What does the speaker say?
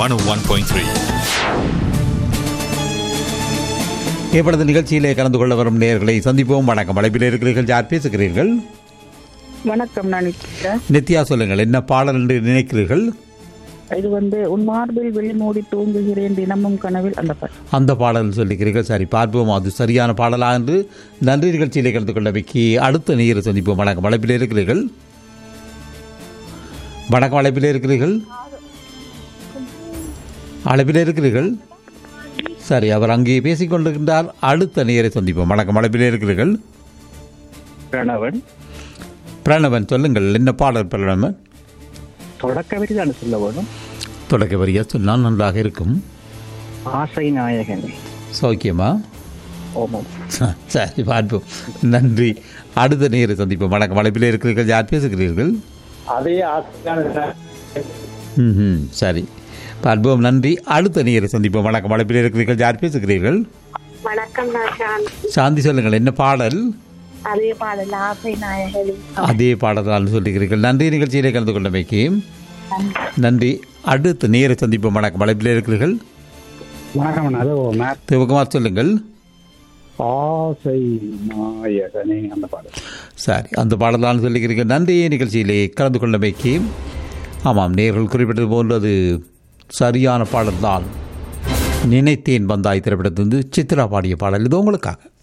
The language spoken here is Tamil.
101.3 இப்பொழுது நிகழ்ச்சியிலே கலந்து கொள்ள வரும் நேர்களை சந்திப்போம் வணக்கம் அழைப்பில் இருக்கிறீர்கள் யார் பேசுகிறீர்கள் வணக்கம் நான் நித்யா. நித்யா சொல்லுங்கள் என்ன பாடல் என்று நினைக்கிறீர்கள் இது வந்து உன் மார்பில் வெளிமூடி தூங்குகிறேன் தினமும் கனவில் அந்த பாட்டு அந்த பாடல் சொல்லிக்கிறீர்கள் சரி பார்ப்போம் அது சரியான பாடலா என்று நன்றி நிகழ்ச்சியிலே கலந்து கொள்ள வைக்கி அடுத்த நேரை சந்திப்போம் வணக்கம் அழைப்பில் இருக்கிறீர்கள் வணக்கம் அழைப்பில் இருக்கிறீர்கள் அழைப்பில் இருக்கிறீர்கள் சரி அவர் அங்கே பேசிக் கொண்டிருக்கின்றார் அடுத்த நேரை சந்திப்போம் வணக்கம் அழைப்பில் இருக்கிறீர்கள் பிரணவன் பிரணவன் சொல்லுங்கள் என்ன பாடல் பிரணவன் தொடக்க வரி தான் சொல்ல வேணும் தொடக்க வரியா சொன்னால் நன்றாக இருக்கும் ஆசை நாயகனே சௌக்கியமா ஓமம் சரி பார்ப்போம் நன்றி அடுத்த நேரை சந்திப்போம் வணக்கம் அழைப்பில் இருக்கிறீர்கள் யார் பேசுகிறீர்கள் அதே ஆசையான ம் சரி பார்ப்போம் நன்றி அடுத்த நேரை சந்திப்போம் வணக்கம் அழைப்பில் இருக்கிறீர்கள் யார் பேசுகிறீர்கள் வணக்கம் நான் சாந்தி சாந்தி சொல்லுங்கள் என்ன பாடல் அதே பாடல் ஆசை நாயகி அதே பாடல் தான் சொல்லுகிறீர்கள் நன்றி நிகழ்ச்சியிலே கலந்து கொண்டமைக்கு நன்றி அடுத்த நேரை சந்திப்போம் வணக்கம் அழைப்பில் இருக்கிறீர்கள் வணக்கம் அது மேத் சிவகுமார் சொல்லுங்கள் ஆசை நாயகனே அந்த பாடல் சரி அந்த பாடலான்னு சொல்லிக்கிறீர்கள் நன்றி நிகழ்ச்சியிலே கலந்து கொண்டமைக்கு ஆமாம் நேர்கள் குறிப்பிட்டது போன்று அது சரியான பாடல் தான் நினைத்தேன் வந்தாய் திரைப்படத்திலிருந்து சித்ரா பாடிய பாடல் இது உங்களுக்காக